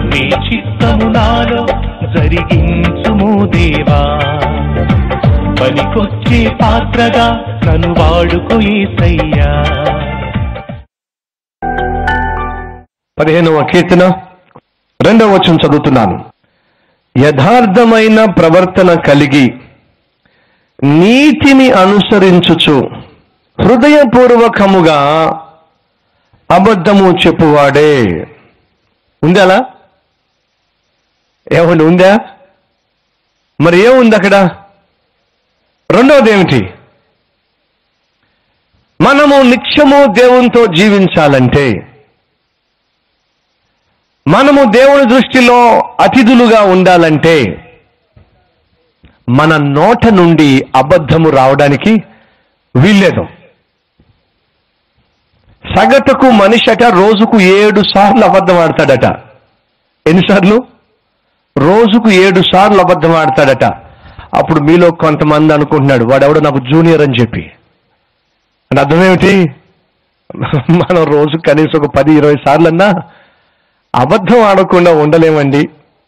నీ చిత్తము నాలో జరిగించుము దేవా పనికొచ్చే పాత్రగా నన్ను వాడుకో ఏసయ్యా పదిహేనవ కీర్తన రెండవ వచనం చదువుతున్నాను యథార్థమైన ప్రవర్తన కలిగి నీతిని అనుసరించుచు హృదయపూర్వకముగా అబద్ధము చెప్పువాడే ఉందా అలా ఏమండి ఉందా మరి ఏముంది అక్కడ రెండవది ఏమిటి మనము నిత్యము దేవునితో జీవించాలంటే మనము దేవుని దృష్టిలో అతిథులుగా ఉండాలంటే మన నోట నుండి అబద్ధము రావడానికి వీల్లేదు సగటుకు మనిషట రోజుకు ఏడు సార్లు అబద్ధం ఆడతాడట ఎన్నిసార్లు రోజుకు ఏడు సార్లు అబద్ధం ఆడతాడట అప్పుడు మీలో కొంతమంది అనుకుంటున్నాడు వాడెవడో నాకు జూనియర్ అని చెప్పి అంటే అర్థమేమిటి మనం రోజు కనీసం ఒక పది ఇరవై సార్లన్నా అబద్ధం ఆడకుండా ఉండలేమండి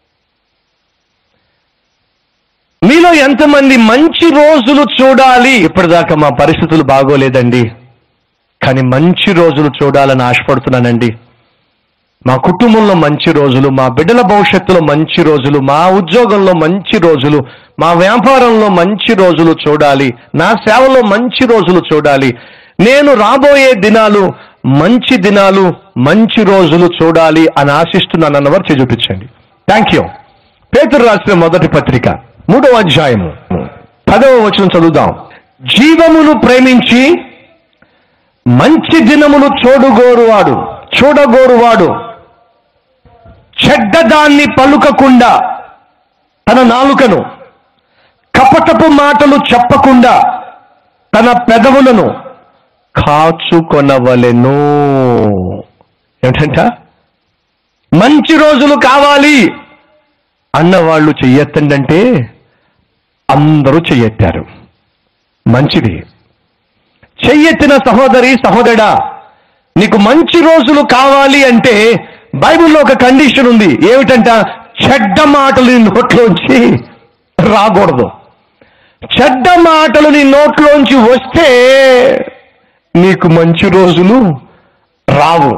మీలో ఎంతమంది మంచి రోజులు చూడాలి ఇప్పటిదాకా మా పరిస్థితులు బాగోలేదండి కానీ మంచి రోజులు చూడాలని ఆశపడుతున్నానండి మా కుటుంబంలో మంచి రోజులు మా బిడ్డల భవిష్యత్తులో మంచి రోజులు మా ఉద్యోగంలో మంచి రోజులు మా వ్యాపారంలో మంచి రోజులు చూడాలి నా సేవలో మంచి రోజులు చూడాలి నేను రాబోయే దినాలు మంచి దినాలు మంచి రోజులు చూడాలి అని ఆశిస్తున్నాను అన్నవారు చేయి చూపించండి థ్యాంక్ యూ పేతురు రాసిన మొదటి పత్రిక మూడవ అధ్యాయము పదవ వచనం చదువుదాం జీవమును ప్రేమించి మంచి దినములు చూడుగోరువాడు చూడగోరువాడు చెడ్డదాన్ని పలుకకుండా తన నాలుకను కపటపు మాటలు చెప్పకుండా తన పెదవులను కాచుకొనవలెను ఏమిటంట మంచి రోజులు కావాలి అన్నవాళ్ళు చెయ్యెత్తండి అంటే అందరూ చెయ్యెత్తారు మంచిది చెయ్యెత్తిన సహోదరి సహోదరా నీకు మంచి రోజులు కావాలి అంటే బైబిల్లో ఒక కండిషన్ ఉంది ఏమిటంట చెడ్డ మాటలు నీ నోట్లోంచి రాకూడదు చెడ్డ మాటలు నీ నోట్లోంచి వస్తే నీకు మంచి రోజులు రావు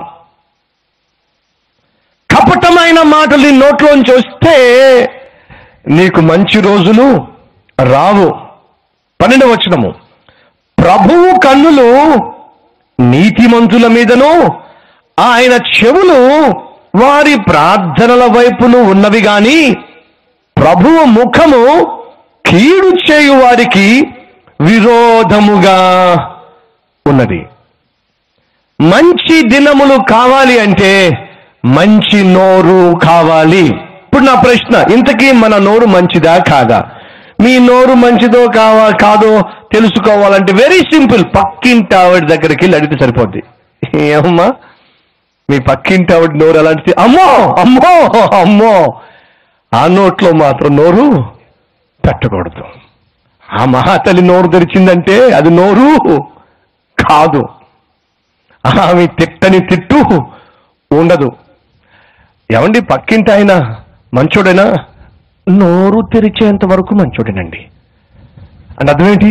కపటమైన మాటలు నీ నోట్లోంచి వస్తే నీకు మంచి రోజులు రావు పన్నెండవ వచనము ప్రభువు కన్నులు నీతిమంతుల మీదను ఆయన చెవులు వారి ప్రార్థనల వైపును ఉన్నవి గాని ప్రభువు ముఖము కీడు చేయు వారికి విరోధముగా ఉన్నది మంచి దినములు కావాలి అంటే మంచి నోరు కావాలి ఇప్పుడు నా ప్రశ్న ఇంతకీ మన నోరు మంచిదా కాదా మీ నోరు మంచిదో కావా కాదో తెలుసుకోవాలంటే వెరీ సింపుల్ పక్కింటి ఆవిడ దగ్గరికి వెళ్ళి అడిగితే సరిపోద్ది ఏమమ్మా మీ పక్కింటి ఆవిడ నోరు ఎలాంటిది అమ్మో అమ్మో అమ్మో ఆ నోట్లో మాత్రం నోరు పెట్టకూడదు ఆ మహాతల్లి నోరు తెరిచిందంటే అది నోరు కాదు ఆమె తిట్టని తిట్టు ఉండదు ఏమండి పక్కింటి ఆయన మంచోడేనా నోరు తెరిచేంత వరకు మంచోడేనండి అంటే అర్థమేంటి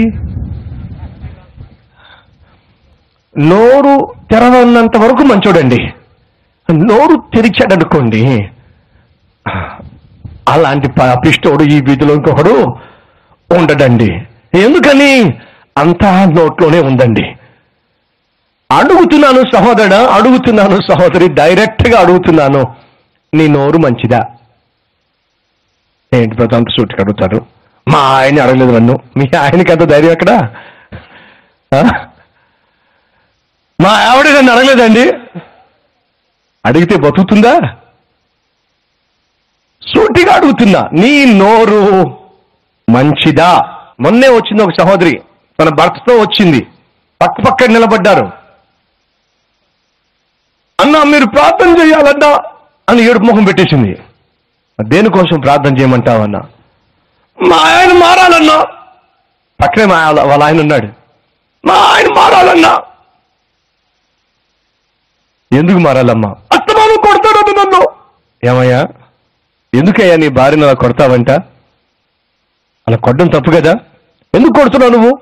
నోరు తెరవన్నంత వరకు మంచోడండి నోరు తెరిచాడనుకోండి అలాంటి పాపిష్టోడు ఈ వీధిలో ఇంకొకడు ఉండడండి ఎందుకని అంతా నోట్లోనే ఉందండి అడుగుతున్నాను సహోదరుడా అడుగుతున్నాను సహోదరి డైరెక్ట్ గా అడుగుతున్నాను నీ నోరు మంచిదా ఏంటి ప్రతి అంత సూటికి అడుగుతారు మా ఆయన అడగలేదు నన్ను మీ ఆయనకి అంత ధైర్యం ఎక్కడ ఆ? మా ఆవిడ నన్ను అడగలేదండి అడిగితే బతుకుతుందా సూటిగా అడుగుతున్నా నీ నోరు మంచిదా మొన్నే వచ్చింది ఒక సహోదరి తన భర్తతో వచ్చింది పక్క పక్కన నిలబడ్డారు అన్నా మీరు ప్రార్థన చేయాలన్నా అని ఏడుపు ముఖం పెట్టేసింది దేనికోసం ప్రార్థన చేయమంటావన్నా మా ఆయన మారాలన్నా పక్కనే మా వాళ్ళ వాళ్ళ ఆయన ఉన్నాడు మా ఆయన మారాలన్నా ఎందుకు మారాలమ్మా అస్తమానం కొడతాడు నన్ను ఏమయ్యా ఎందుకయ్యా నీ భార్యను అలా కొడతావంట అలా కొట్టడం తప్పు కదా ఎందుకు కొడుతున్నావు నువ్వు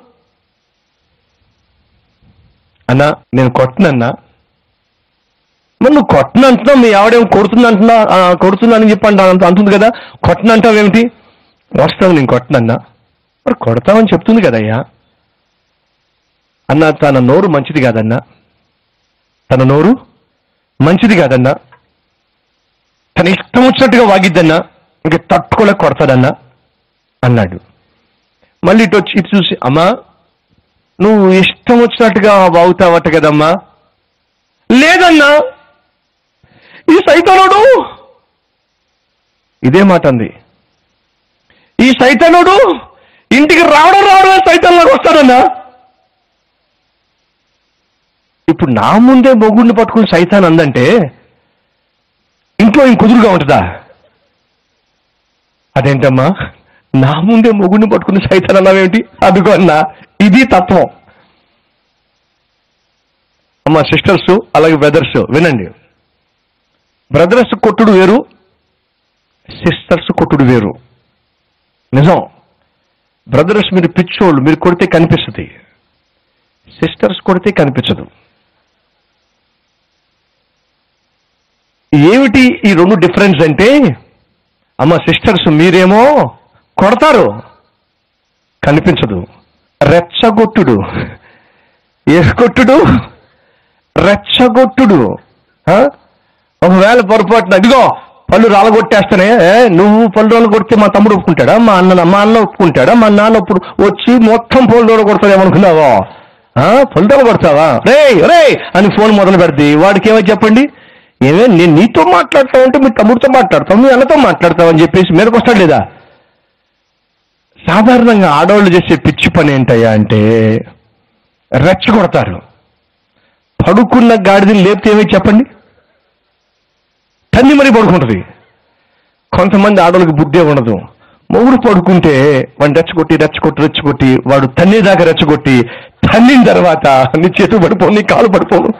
అన్నా నేను కొట్టనన్నా మరి నువ్వు కొట్టను అంటున్నావు మీ ఆవిడేమో కొడుతుంది అంటున్నా ఆ, కొడుతుందని చెప్పి అంట అంత అంటుంది కదా కొట్టను అంటావు ఏమిటి వస్తావు నేను కొట్టనన్నా మరి కొడతావని చెప్తుంది కదయ్యా అన్న తన నోరు మంచిది కాదన్నా తన నోరు మంచిది కాదన్నా తన ఇష్టం వచ్చినట్టుగా వాగిద్దన్నా ఇంక తట్టుకోలేక కొడతాడన్నా అన్నాడు మళ్ళీ ఇటు వచ్చి ఇటు చూసి అమ్మా నువ్వు ఇష్టం వచ్చినట్టుగా వాగుతావట కదమ్మా లేదన్నా ఈ సైతానుడు ఇదే మాట అంది ఈ సైతానుడు ఇంటికి రావడం రావడం సైతాన్లాగా వస్తాడన్నా ఇప్పుడు నా ముందే మొగుడిని పట్టుకుని సైతాన్ అందంటే ఇంట్లో ఇంక కుదురుగా ఉంటుందా అదేంటమ్మా నా ముందే మొగుడిని పట్టుకుని సైతాన్ అన్నావేంటి అదిగో అన్నా ఇది తత్వం అమ్మా సిస్టర్స్ అలాగే బ్రదర్స్ వినండి బ్రదర్స్ కొట్టుడు వేరు సిస్టర్స్ కొట్టుడు వేరు నిజం బ్రదర్స్ మీరు పిచ్చోళ్ళు మీరు కొడితే కనిపిస్తుంది సిస్టర్స్ కొడితే కనిపించదు ఏమిటి ఈ రెండు డిఫరెన్స్ అంటే అమ్మ సిస్టర్స్ మీరేమో కొడతారు కనిపించదు రెచ్చగొట్టుడు ఏ కొట్టుడు రెచ్చగొట్టుడు ఆ? ఒకవేళ పొరపాటున ఇదిగో పళ్ళు రాలగొట్టేస్తానే ఏ, నువ్వు పళ్ళు రాలగొడితే మా తమ్ముడు ఒప్పుకుంటాడా మా అన్న మా అన్న ఒప్పుకుంటాడా మా నాన్న ఇప్పుడు వచ్చి మొత్తం పళ్ళు రాలగొడతాడు ఏమనుకున్నావో ఆ, పళ్ళు రాలగొడతావా రే రే అని ఫోన్ మొదలు పెడితే వాడికి ఏమో చెప్పండి ఏమే నేను నీతో మాట్లాడతావు అంటే మీ తమ్ముడితో మాట్లాడతావు మీ అన్నతో మాట్లాడతావు అని చెప్పేసి మీదకి వస్తాడు లేదా సాధారణంగా ఆడవాళ్ళు చేసే పిచ్చి పని ఏంటయ్యా అంటే రెచ్చగొడతారు పడుకున్న గాడిదని లేపితే ఏమీ చెప్పండి తన్ని మరీ పడుకుంటుంది కొంతమంది ఆడవాళ్ళకి బుద్ధే ఉండదు మొగుడు పడుకుంటే వాడిని రెచ్చగొట్టి రెచ్చగొట్టి రెచ్చగొట్టి వాడు తన్నేదాకా రెచ్చగొట్టి తన్నిన తర్వాత నీ చేతులు పడిపోను నీ కాలు పడిపోను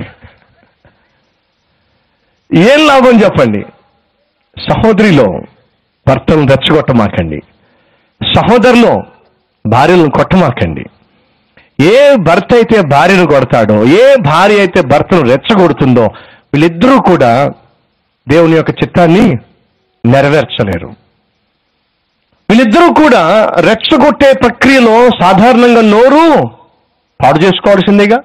ఏం లాభం చెప్పండి సహోదరిలో భర్తను రెచ్చగొట్టమాకండి సహోదరులో భార్యలను కొట్టమాకండి ఏ భర్త అయితే భార్యను కొడతాడో ఏ భార్య అయితే భర్తను రెచ్చగొడుతుందో వీళ్ళిద్దరూ కూడా దేవుని యొక్క చిత్తాన్ని నెరవేర్చలేరు వీళ్ళిద్దరూ కూడా రెచ్చగొట్టే ప్రక్రియలో సాధారణంగా నోరు పాడు చేసుకోవాల్సిందేగా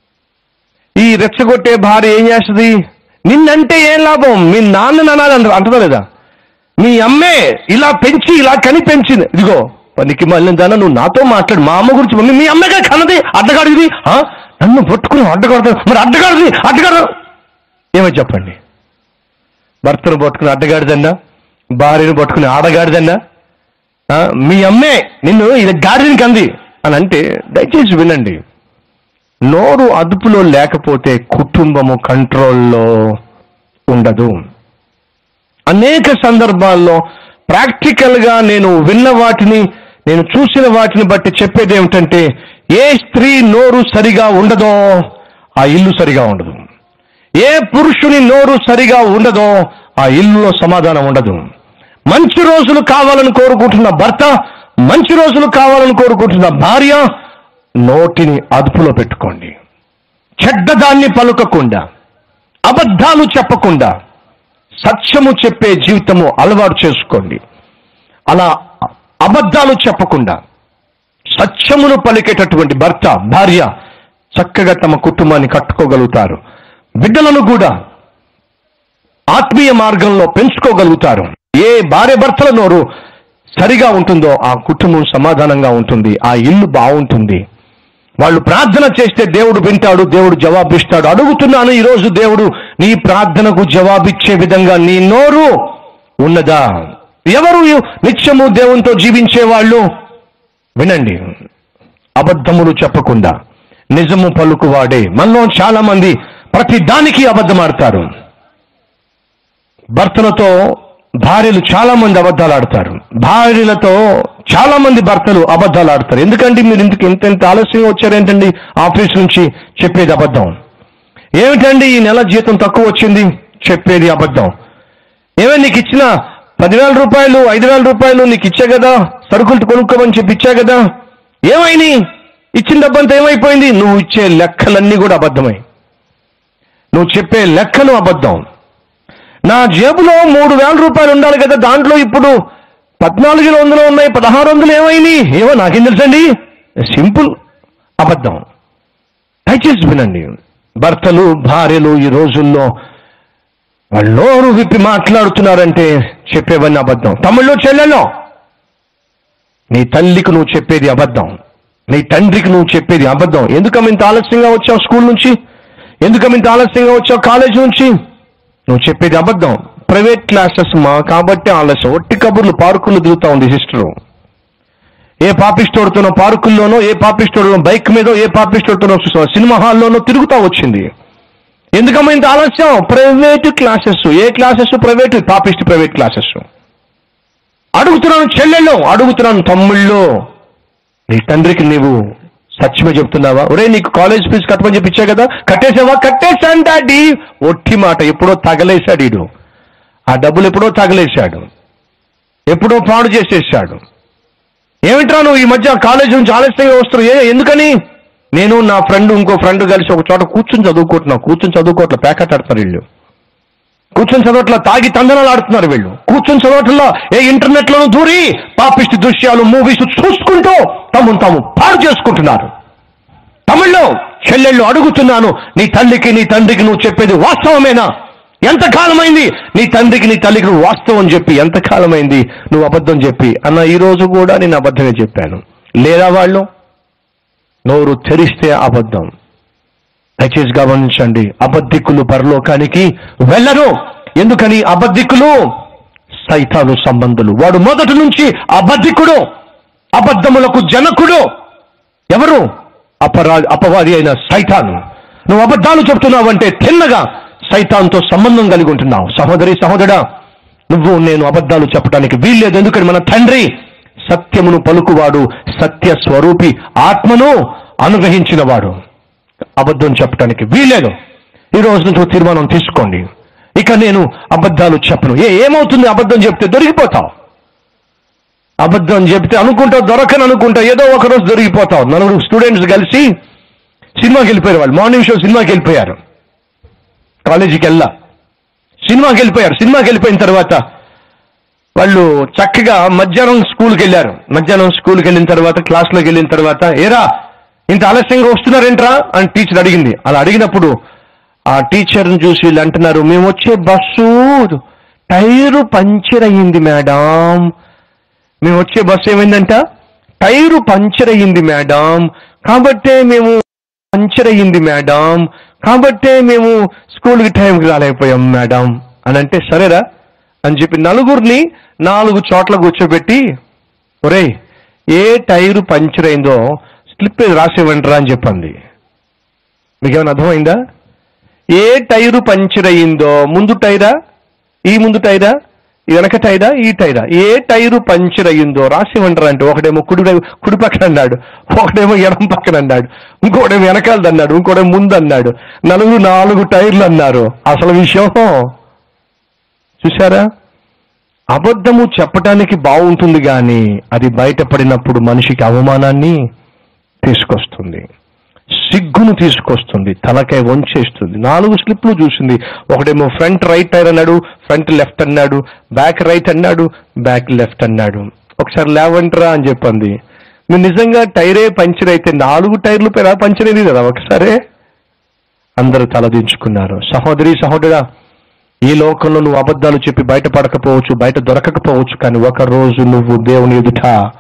ఈ రెచ్చగొట్టే భార్య ఏం చేస్తుంది నిన్నంటే ఏం లాభం మీ నాన్న అనాలి అంట అంటదా లేదా మీ అమ్మే ఇలా పెంచి ఇలా కని పెంచింది ఇదిగో పనికి మళ్ళీ దాన్ని నువ్వు నాతో మాట్లాడు మా అమ్మ గురించి మమ్మీ మీ అమ్మగా కన్నది అడ్డగాడిది ఆ? నన్ను పట్టుకుని అడ్డగాడుతా మరి అడ్డగాడిది అడ్డగాడు ఏమో చెప్పండి భర్తను పట్టుకుని అడ్డగాడిదన్నా భార్యను పట్టుకుని ఆడగాడిదన్నా ఆ? మీ అమ్మే నిన్ను ఇది గాడిదని కంది అని అంటే దయచేసి వినండి నోరు అదుపులో లేకపోతే కుటుంబము కంట్రోల్లో ఉండదు అనేక సందర్భాల్లో ప్రాక్టికల్ గా నేను విన్న వాటిని నేను చూసిన వాటిని బట్టి చెప్పేది ఏమిటంటే ఏ స్త్రీ నోరు సరిగా ఉండదో ఆ ఇల్లు సరిగా ఉండదు ఏ పురుషుని నోరు సరిగా ఉండదో ఆ ఇల్లులో సమాధానం ఉండదు మంచి రోజులు కావాలని కోరుకుంటున్న భర్త మంచి రోజులు కావాలని కోరుకుంటున్న భార్య నోటిని అదుపులో పెట్టుకోండి చెడ్డదాన్ని పలుకకుండా అబద్ధాలు చెప్పకుండా సత్యము చెప్పే జీవితము అలవాటు చేసుకోండి అలా అబద్ధాలు చెప్పకుండా సత్యమును పలికేటటువంటి భర్త భార్య చక్కగా తమ కుటుంబాన్ని కట్టుకోగలుగుతారు బిడ్డలను కూడా ఆత్మీయ మార్గంలో పెంచుకోగలుగుతారు ఏ భార్య భర్తల నోరు సరిగా ఉంటుందో ఆ కుటుంబం సమాధానంగా ఉంటుంది ఆ ఇల్లు బాగుంటుంది వాళ్ళు ప్రార్థన చేస్తే దేవుడు వింటాడు దేవుడు జవాబిస్తాడు అడుగుతున్నాను ఈరోజు దేవుడు నీ ప్రార్థనకు జవాబిచ్చే విధంగా నీ నోరు ఉన్నదా ఎవరు నిత్యము దేవునితో జీవించే వాళ్ళు వినండి అబద్ధములు చెప్పకుండా నిజము పలుకువాడే మనలో చాలా మంది ప్రతి దానికి అబద్ధమాడతారు భర్తలతో భార్యలు చాలా మంది అబద్ధాలు ఆడతారు భార్యలతో చాలా మంది భర్తలు అబద్ధాలు ఆడతారు ఎందుకంటే మీరు ఇందుకు ఇంత ఇంత ఆలస్యంగా వచ్చారేంటండి ఆఫీస్ నుంచి చెప్పేది అబద్ధం ఏమిటండి ఈ నెల జీతం తక్కువ వచ్చింది చెప్పేది అబద్ధం ఏమే నీకు ఇచ్చిన పదివేల రూపాయలు ఐదు వేల రూపాయలు నీకు ఇచ్చా కదా సరుకులు కొనుక్కోమని చెప్పి ఇచ్చా కదా ఏమైంది ఇచ్చిన డబ్బంతా ఏమైపోయింది నువ్వు ఇచ్చే లెక్కలన్నీ కూడా అబద్ధమై నువ్వు చెప్పే లెక్కలు అబద్ధం నా జేబులో మూడు వేల రూపాయలు ఉండాలి కదా దాంట్లో ఇప్పుడు పద్నాలుగు వందలు ఉన్నాయి పదహారు వందలు ఏమైంది ఏమో నాకేం తెలుసండి సింపుల్ అబద్ధం దయచేసి వినండి భర్తలు భార్యలు ఈ రోజుల్లో వాళ్ళు నోరు విప్పి మాట్లాడుతున్నారంటే చెప్పేవన్నీ అబద్ధం తమ్ముళ్ళు చెల్లెల్లో నీ తల్లికి నువ్వు చెప్పేది అబద్ధం నీ తండ్రికి నువ్వు చెప్పేది అబద్ధం ఎందుకమ్మ ఇంత ఆలస్యంగా వచ్చావు స్కూల్ నుంచి ఎందుకమ్మ ఇంత ఆలస్యంగా వచ్చావు కాలేజ్ నుంచి నువ్వు చెప్పేది అబద్ధం ప్రైవేట్ క్లాసెస్ మా కాబట్టి ఆలస్యం ఒట్టి కబుర్లు పార్కులు దిగుతా ఉంది సిస్టరు ఏ పాపిస్టోడుతోనో పార్కుల్లోనో ఏ పాపిస్టోడులో బైక్ మీద ఏ పాపిస్టోడుతోనో సినిమా హాల్లోనో తిరుగుతా వచ్చింది ఎందుకమ్మా ఇంత ఆలస్యం ప్రైవేట్ క్లాసెస్ ఏ క్లాసెస్ ప్రైవేట్ పాపిస్ట్ ప్రైవేట్ క్లాసెస్ అడుగుతున్నాను చెల్లెళ్ళు అడుగుతున్నాను తమ్ముళ్ళు నీ తండ్రికి నీవు సత్యమే చెప్తున్నావా ఒరే నీకు కాలేజ్ ఫీజు కట్టమని చెప్పి ఇచ్చా కదా కట్టేసావా కట్టేశాను డాడీ ఒట్టి మాట ఎప్పుడో తగలేశాడు ఈడు ఆ డబ్బులు ఎప్పుడో తగలేశాడు ఎప్పుడో పాడు చేసేసాడు ఏమిట్రా నువ్వు ఈ మధ్య కాలేజ్ నుంచి ఆలస్యంగా వస్తున్నావు ఏ ఎందుకని నేను నా ఫ్రెండ్ ఇంకో ఫ్రెండ్ కలిసి ఒక చోట కూర్చుని చదువుకుంటున్నాం కూర్చుని చదువుకోవట్ల ప్యాకెట్ ఆడుతున్నారు వీళ్ళు కూర్చుని చదవట్ల తాగి తందనాలు ఆడుతున్నారు వీళ్ళు కూర్చుని చదవట్ల ఏ ఇంటర్నెట్ లోను దూరి పాపిష్టి దృశ్యాలు మూవీస్ చూసుకుంటూ తమను తాము పాడు చేసుకుంటున్నారు తమిళ్లో చెల్లెళ్ళు అడుగుతున్నాను నీ తల్లికి నీ తండ్రికి నువ్వు చెప్పేది వాస్తవమేనా ఎంతకాలమైంది నీ తండ్రికి నీ తల్లికి నువ్వు వాస్తవం చెప్పి ఎంతకాలమైంది నువ్వు అబద్ధం చెప్పి అన్న ఈ రోజు కూడా నేను అబద్ధమే చెప్పాను లేదా వాళ్ళు నోరు తెరిస్తే అబద్ధం దయచేసి గమనించండి అబద్ధికులు పరలోకానికి వెళ్ళరు ఎందుకని అబద్ధికులు సైతాను సంబంధులు వాడు మొదటి నుంచి అబద్ధికుడు అబద్ధములకు జనకుడు ఎవరు అపరా అపవాది అయిన సైతాను నువ్వు అబద్ధాలు చెప్తున్నావంటే తిన్నగా సైతాన్తో సంబంధం కలిగి ఉంటున్నావు సహోదరి సహోదరా నువ్వు నేను అబద్ధాలు చెప్పడానికి వీల్లేదు ఎందుకని మన తండ్రి సత్యమును పలుకువాడు సత్య స్వరూపి ఆత్మను అనుగ్రహించిన వాడు అబద్ధం చెప్పడానికి వీలేదు ఈ రోజు నుంచి తీర్మానం తీసుకోండి ఇక నేను అబద్ధాలు చెప్పను ఏ ఏమవుతుంది అబద్ధం చెప్తే దొరికిపోతావు అబద్ధం చెప్తే అనుకుంటావు దొరకని అనుకుంటా ఏదో ఒక రోజు దొరికిపోతావు నలుగురు స్టూడెంట్స్ కలిసి సినిమాకి వెళ్ళిపోయారు వాళ్ళు మార్నింగ్ షో సినిమాకి వెళ్ళిపోయారు కాలేజీకి వెళ్ళా సినిమాకి వెళ్ళిపోయారు సినిమాకి వెళ్ళిపోయిన తర్వాత వాళ్ళు చక్కగా మధ్యాహ్నం స్కూల్కి వెళ్ళారు మధ్యాహ్నం స్కూల్కి వెళ్ళిన తర్వాత క్లాస్లోకి వెళ్ళిన తర్వాత ఏరా ఇంత ఆలస్యంగా వస్తున్నారేంట్రా అని టీచర్ అడిగింది అలా అడిగినప్పుడు ఆ టీచర్ని చూసి వీళ్ళు అంటున్నారు మేము వచ్చే బస్సు టైరు పంచర్ అయ్యింది మేడం మేము వచ్చే బస్సు ఏమైందంట టైరు పంచర్ అయ్యింది మేడం కాబట్టే మేము పంచర్ అయ్యింది మేడం కాబట్టే మేము స్కూల్కి టైంకి రాలేకపోయాం మేడం అని అంటే సరేరా అని చెప్పి నలుగురిని నాలుగు చోట్ల కూర్చోబెట్టి ఒరేయ్ ఏ టైరు పంచర్ అయిందో స్లిప్ మీద రాసివ్వండిరా అని చెప్పింది మీకేమైనా అర్థమైందా ఏ టైరు పంచర్ అయ్యిందో ముందు టైరా ఈ ముందు టైరా ఈ వెనక టైరా ఈ టైరా ఏ టైరు పంచర్ అయ్యిందో రాసి ఇవ్వండిరా అంటే ఒకడేమో కుడి వై- కుడి పక్కన అన్నాడు ఒకడేమో ఎడం పక్కన అన్నాడు ఇంకోడేమో వెనకాలది అన్నాడు ఇంకోడేమో ముందు అన్నాడు నలుగురు నాలుగు టైర్లు అన్నారు అసలు విషయం చూసారా అబద్ధము చెప్పటానికి బాగుంటుంది కానీ అది బయటపడినప్పుడు మనిషికి అవమానాన్ని తీసుకొస్తుంది సిగ్గును తీసుకొస్తుంది తలకాయ వంచేస్తుంది నాలుగు స్లిప్లు చూసింది ఒకడేమో ఫ్రంట్ రైట్ టైర్ అన్నాడు ఫ్రంట్ లెఫ్ట్ అన్నాడు బ్యాక్ రైట్ అన్నాడు బ్యాక్ లెఫ్ట్ అన్నాడు ఒకసారి లేవంట్రా అని చెప్పింది మీరు నిజంగా టైరే పంచర్ అయితే నాలుగు టైర్లు పేరా పంచర్ అయింది కదా ఒకసారే అందరూ తలదించుకున్నారు సహోదరి సహోదరా ఈ లోకంలో నువ్వు అబద్ధాలు చెప్పి బయటపడకపోవచ్చు బయట దొరకకపోవచ్చు కానీ ఒక రోజు నువ్వు దేవుని ఎదుట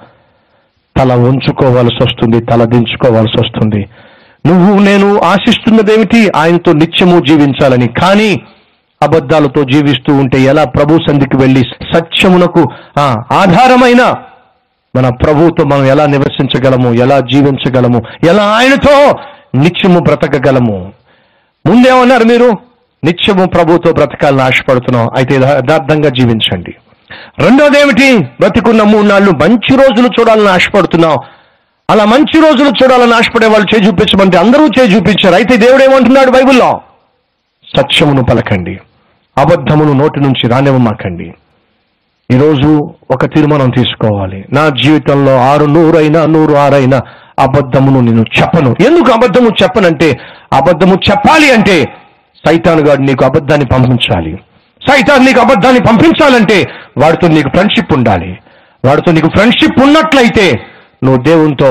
తల ఉంచుకోవాల్సి వస్తుంది తల దించుకోవాల్సి వస్తుంది నువ్వు నేను ఆశిస్తున్నదేమిటి ఆయనతో నిత్యము జీవించాలని కానీ అబద్ధాలతో జీవిస్తూ ఉంటే ఎలా ప్రభు సంధికి వెళ్ళి సత్యమునకు ఆ, ఆధారమైన మన ప్రభువుతో మనం ఎలా నివసించగలము ఎలా జీవించగలము ఎలా ఆయనతో నిత్యము బ్రతకగలము ముందేమన్నారు మీరు నిత్యము ప్రభుతో బ్రతకాలని ఆశపడుతున్నాం అయితే యథార్థంగా జీవించండి రెండోది ఏమిటి బ్రతికున్న మూడు నాళ్ళు మంచి రోజులు చూడాలని ఆశపడుతున్నాం అలా మంచి రోజులు చూడాలని ఆశపడే వాళ్ళు చేయి చూపించమంటే అందరూ చేయి చూపించారు అయితే దేవుడు ఏమంటున్నాడు బైబిల్లో సత్యమును పలకండి అబద్ధమును నోటి నుంచి రానివ్వమాకండి ఈరోజు ఒక తీర్మానం తీసుకోవాలి నా జీవితంలో ఆరు నూరైనా నూరు ఆరైనా అబద్ధమును నేను చెప్పను ఎందుకు అబద్ధము చెప్పనంటే అబద్ధము చెప్పాలి అంటే సైతాను గారు నీకు అబద్ధాన్ని పంపించాలి సైతాన్ నీకు అబద్ధాన్ని పంపించాలంటే వాడితో నీకు ఫ్రెండ్షిప్ ఉండాలి వాడితో నీకు ఫ్రెండ్షిప్ ఉన్నట్లయితే నువ్వు దేవునితో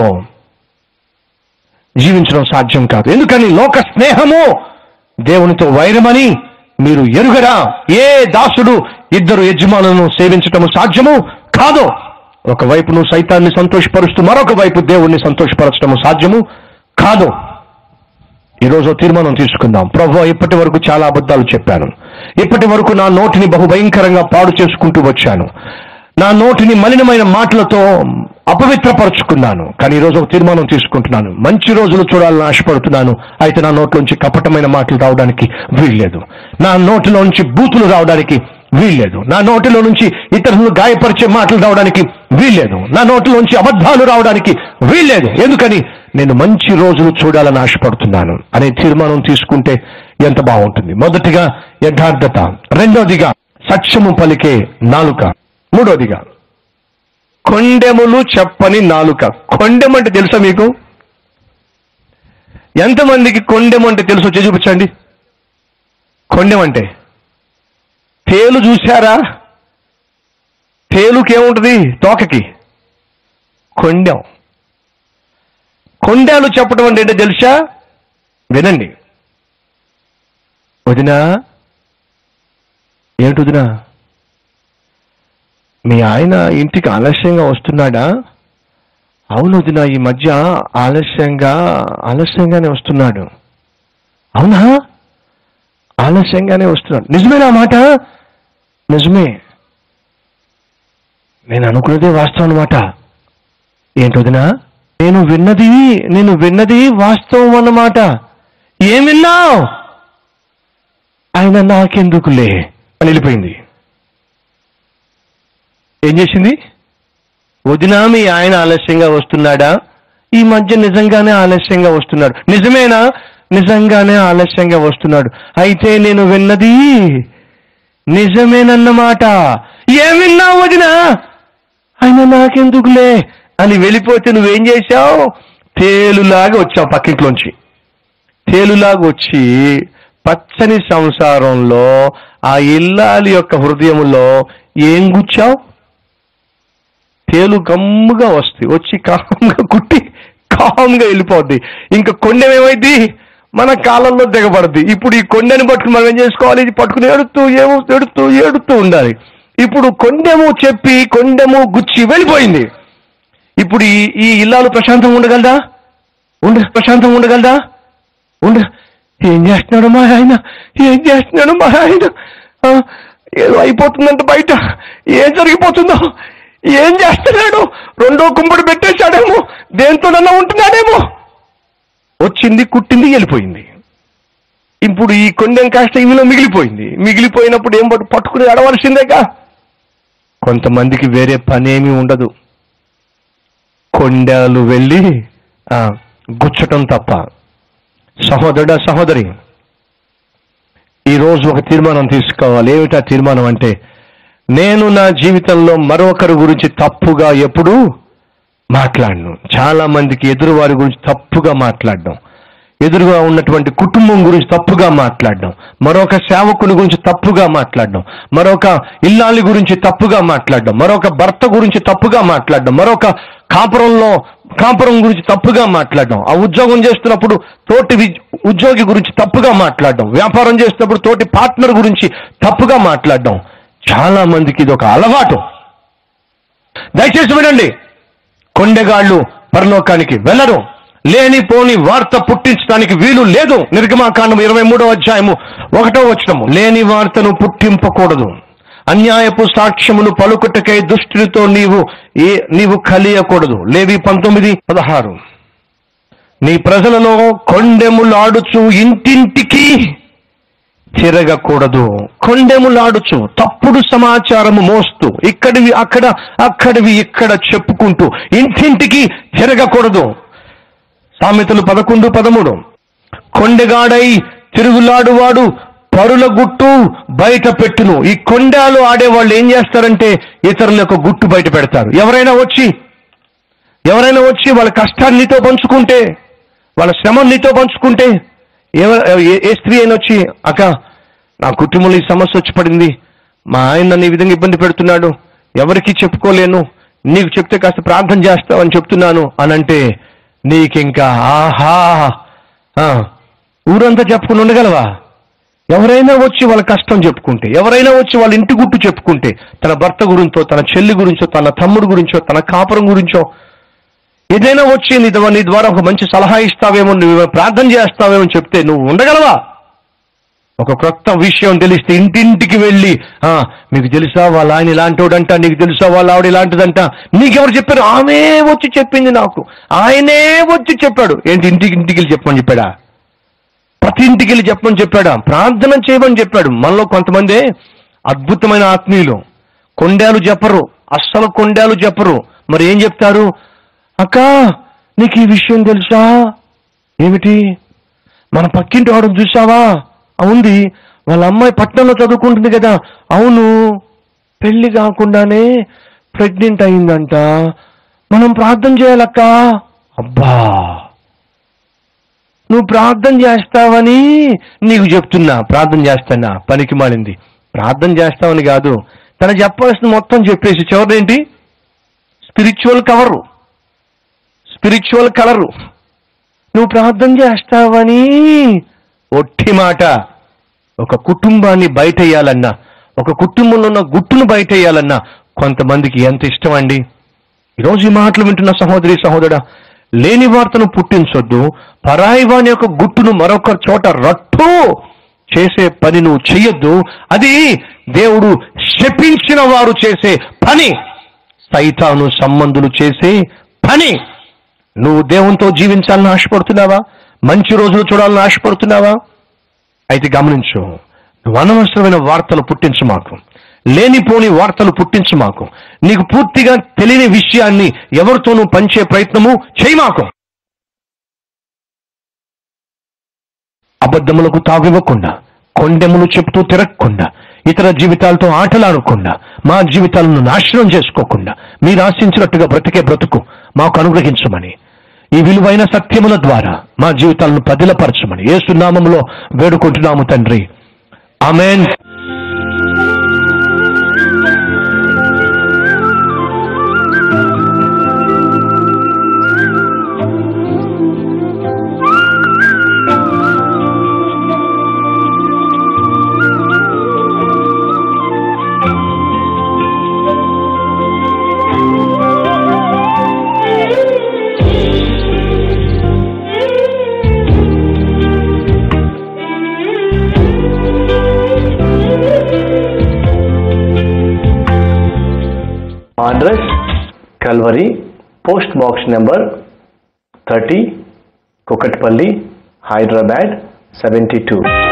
జీవించడం సాధ్యం కాదు ఎందుకని లోక స్నేహము దేవునితో వైరమని మీరు ఎరుగరా ఏ దాసుడు ఇద్దరు యజమానులను సేవించటము సాధ్యము కాదు ఒకవైపు నువ్వు సైతాన్ని సంతోషపరుస్తూ మరొక వైపు దేవుణ్ణి సంతోషపరచడము సాధ్యము కాదు ఈరోజు ఓ తీర్మానం తీసుకుందాం ప్రభు ఇప్పటి వరకు చాలా అబద్ధాలు చెప్పాను ఇప్పటి వరకు నా నోటిని బహుభయంకరంగా పాడు చేసుకుంటూ వచ్చాను నా నోటిని మలినమైన మాటలతో అపవిత్రపరుచుకున్నాను కానీ ఈరోజు ఒక తీర్మానం తీసుకుంటున్నాను మంచి రోజులు చూడాలని ఆశపడుతున్నాను అయితే నా నోట్లోంచి కపటమైన మాటలు రావడానికి వీల్లేదు నా నోటిలోంచి బూతులు రావడానికి వీల్లేదు నా నోటిలో నుంచి ఇతరులను గాయపరిచే మాటలు రావడానికి వీల్లేదు నా నోటిలోంచి అబద్ధాలు రావడానికి వీల్లేదు ఎందుకని నేను మంచి రోజులు చూడాలని ఆశపడుతున్నాను అనే తీర్మానం తీసుకుంటే ఎంత బాగుంటుంది మొదటిగా యథార్థత రెండోదిగా సత్యము పలికే నాలుక మూడోదిగా కొండెములు చెప్పని నాలుక కొండెం అంటే తెలుసా మీకు ఎంతమందికి కొండెం అంటే తెలుసో వచ్చి చూపించండి కొండెం అంటే తేలు చూశారా తేలుకి ఏముంటుంది తోకకి కొండెం కొండెలు చెప్పడం అంటే ఏంటో తెలుసా వినండి వదినా ఏంటి వదినా మీ ఆయన ఇంటికి ఆలస్యంగా వస్తున్నాడా అవును వదిన ఈ మధ్య ఆలస్యంగా ఆలస్యంగానే వస్తున్నాడు అవునా ఆలస్యంగానే వస్తున్నాడు నిజమేనా ఆ మాట నిజమే నేను అనుకున్నదే వాస్తవం అన్నమాట ఏంటి వదినా నేను విన్నది నేను విన్నది వాస్తవం అన్నమాట ఏం విన్నావు ఆయన నాకెందుకులే అని వెళ్ళిపోయింది ఏం చేసింది వదినా మీ ఆయన ఆలస్యంగా వస్తున్నాడా ఈ మధ్య నిజంగానే ఆలస్యంగా వస్తున్నాడు నిజమేనా నిజంగానే ఆలస్యంగా వస్తున్నాడు అయితే నేను విన్నది నిజమేనన్నమాట ఏం విన్నావు వదినా ఆయన నాకెందుకులే అని వెళ్ళిపోతే నువ్వేం చేశావు తేలులాగా వచ్చావు పక్కింట్లోంచి తేలులాగా వచ్చి పచ్చని సంసారంలో ఆ ఇల్లాలి యొక్క హృదయంలో ఏం గుచ్చావు తేలు గమ్ముగా వస్తాయి వచ్చి కామ్గా కుట్టి కామ్గా వెళ్ళిపోద్ది ఇంకా కొండెం ఏమైంది మన కాలంలో దిగబడుద్ది ఇప్పుడు ఈ కొండెని పట్టుకుని మనం ఏం చేసుకోవాలి ఇది పట్టుకుని ఏడుతూ ఏమో ఏడుతూ ఏడుతూ ఉండాలి ఇప్పుడు కొండెము చెప్పి కొండెము గుచ్చి వెళ్ళిపోయింది ఇప్పుడు ఈ ఈ ఇల్లాలు ప్రశాంతంగా ఉండగలదా ఉండ ప్రశాంతంగా ఉండగలదా ఉండ ఏం చేస్తున్నాడు మా ఆయన ఏం చేస్తున్నాడు మా ఆయన ఆ, ఏదో అయిపోతుందంట బయట ఏం జరిగిపోతుందో ఏం చేస్తున్నాడు రెండో కుంపడు పెట్టేశాడేమో దేంతోనన్నా ఉంటున్నాడేమో వచ్చింది కుట్టింది వెళ్ళిపోయింది ఇప్పుడు ఈ కొండెం కాస్త ఇందులో మిగిలిపోయింది మిగిలిపోయినప్పుడు ఏం పట్టు పట్టుకుని అడవలసిందేగా కొంతమందికి వేరే పనేమీ ఉండదు కొండలు వెళ్ళి ఆ, గుచ్చటం తప్ప సహోదరుడా సహోదరి ఈరోజు ఒక తీర్మానం తీసుకోవాలి ఏమిటా తీర్మానం అంటే నేను నా జీవితంలో మరొకరి గురించి తప్పుగా ఎప్పుడూ మాట్లాడను చాలా మందికి ఎదురు వారి గురించి తప్పుగా మాట్లాడడం ఎదురుగా ఉన్నటువంటి కుటుంబం గురించి తప్పుగా మాట్లాడడం మరొక సేవకుని గురించి తప్పుగా మాట్లాడడం మరొక ఇల్లాలి గురించి తప్పుగా మాట్లాడడం మరొక భర్త గురించి తప్పుగా మాట్లాడడం మరొక కాపురంలో కాపురం గురించి తప్పుగా మాట్లాడడం ఆ ఉద్యోగం చేస్తున్నప్పుడు తోటి వి- ఉద్యోగి గురించి తప్పుగా మాట్లాడడం వ్యాపారం చేస్తున్నప్పుడు తోటి పార్ట్నర్ గురించి తప్పుగా మాట్లాడడం చాలా మందికి ఇది ఒక అలవాటు దయచేసి వినండి కొండెగాళ్ళు పరలోకానికి వెళ్ళరు లేనిపోని వార్త పుట్టించడానికి వీలు లేదు నిర్గమాకాండం ఇరవై మూడో అధ్యాయము ఒకటో వచనము లేని వార్తను పుట్టింపకూడదు అన్యాయపు సాక్ష్యములు పలుకుటకై దుష్టునితో నీవు ఏ నీవు కలియకూడదు లేవి పంతొమ్మిది పదహారు నీ ప్రజలలో కొండెములాడుచు ఇంటింటికి తిరగకూడదు కొండెములాడుచు తప్పుడు సమాచారము మోస్తూ ఇక్కడివి అక్కడ అక్కడివి ఇక్కడ చెప్పుకుంటూ ఇంటింటికి తిరగకూడదు సామెతలు పదకొండు పదమూడు కొండెగాడై తిరుగులాడువాడు పరుల గుట్టు బయట పెట్టును ఈ కొండాలు ఆడేవాళ్ళు ఏం చేస్తారంటే ఇతరుల యొక్క గుట్టు బయట పెడతారు ఎవరైనా వచ్చి ఎవరైనా వచ్చి వాళ్ళ కష్టాన్ని నీతో పంచుకుంటే వాళ్ళ శ్రమను నీతో పంచుకుంటే ఎవ- ఏ- ఏ స్త్రీ అయినా వచ్చి అక్క నా కుటుంబంలో ఈ సమస్య వచ్చి పడింది మా ఆయన నన్ను ఈ విధంగా ఇబ్బంది పెడుతున్నాడు ఎవరికి చెప్పుకోలేను నీకు చెప్తే కాస్త ప్రార్థన చేస్తావని చెప్తున్నాను అని అంటే నీకింకా ఆహా ఆ, ఊరంతా చెప్పుకుని ఉండగలవా ఎవరైనా వచ్చి వాళ్ళ కష్టం చెప్పుకుంటే ఎవరైనా వచ్చి వాళ్ళ ఇంటి గుట్టు చెప్పుకుంటే తన భర్త గురించో తన చెల్లి గురించో తన తమ్ముడు గురించో తన కాపురం గురించో ఏదైనా వచ్చి నీ ద్వారా నీ ద్వారా ఒక మంచి సలహా ఇస్తావేమో నువ్వు ప్రార్థన చేస్తావేమో అని చెప్తే నువ్వు ఉండగలవా ఒక క్రొత్త విషయం తెలిస్తే ఇంటింటికి వెళ్ళి ఆ మీకు తెలుసా వాళ్ళ ఆయన ఇలాంటోడంట నీకు తెలుసా వాళ్ళ ఆవిడ ఇలాంటిదంట నీకెవరు చెప్పారు ఆమె వచ్చి చెప్పింది నాకు ఆయనే వచ్చి చెప్పాడు ఏంటి ఇంటికి ఇంటికి వెళ్ళి చెప్పమని చెప్పాడా ప్రతి ఇంటికి వెళ్ళి చెప్పమని చెప్పాడా ప్రార్థన చేయమని చెప్పాడు మనలో కొంతమంది అద్భుతమైన ఆత్మీయులు కొండాలు చెప్పరు అస్సలు కొండాలు చెప్పరు మరి ఏం చెప్తారు అక్క నీకు ఈ విషయం తెలుసా ఏమిటి మన పక్కింటి వాడు చూసావా అవుంది వాళ్ళ అమ్మాయి పట్టణంలో చదువుకుంటుంది కదా అవును పెళ్లి కాకుండానే ప్రెగ్నెంట్ అయిందంట మనం ప్రార్థన చేయాలక్క అబ్బా నువ్వు ప్రార్థన చేస్తావని నీకు చెప్తున్నా ప్రార్థన చేస్తానా పనికి మాలింది ప్రార్థన చేస్తావని కాదు తను చెప్పాల్సిన మొత్తం చెప్పేసి చివరిదేంటి స్పిరిచువల్ కవరు స్పిరిచువల్ కలరు నువ్వు ప్రార్థన చేస్తావని ఒట్టి మాట ఒక కుటుంబాన్ని బయటేయాలన్నా ఒక కుటుంబంలో ఉన్న గుట్టును బయటేయాలన్నా కొంతమందికి ఎంత ఇష్టం అండి ఈరోజు ఈ మాటలు వింటున్న సహోదరి సహోదరుడా లేని వార్తను పుట్టించొద్దు పరాయి వాని యొక్క గుట్టును మరొక చోట రట్టు చేసే పని నువ్వు చెయ్యొద్దు అది దేవుడు శపించిన వారు చేసే పని సైతాను సంబంధులు చేసే పని నువ్వు దేవునితో జీవించాలని ఆశపడుతున్నావా మంచి రోజులు చూడాలని ఆశపడుతున్నావా అయితే గమనించు నువ్వు అనవసరమైన వార్తలు పుట్టించు మాకు లేనిపోని వార్తలు పుట్టించు మాకు నీకు పూర్తిగా తెలియని విషయాన్ని ఎవరితోనూ పంచే ప్రయత్నము చేయి మాకు అబద్ధములకు తావివ్వకుండా కొండెములు చెప్తూ తిరగకుండా ఇతర జీవితాలతో ఆటలాడకుండా మా జీవితాలను నాశనం చేసుకోకుండా మీరు ఆశించినట్టుగా బ్రతికే బ్రతుకు మాకు అనుగ్రహించమని ఈ విలువైన సత్యముల ద్వారా మా జీవితాలను పదిలపరచమని ఏసునామంలో వేడుకుంటున్నాము తండ్రి amen address Calvary post box number thirty Kukatpally Hyderabad seventy two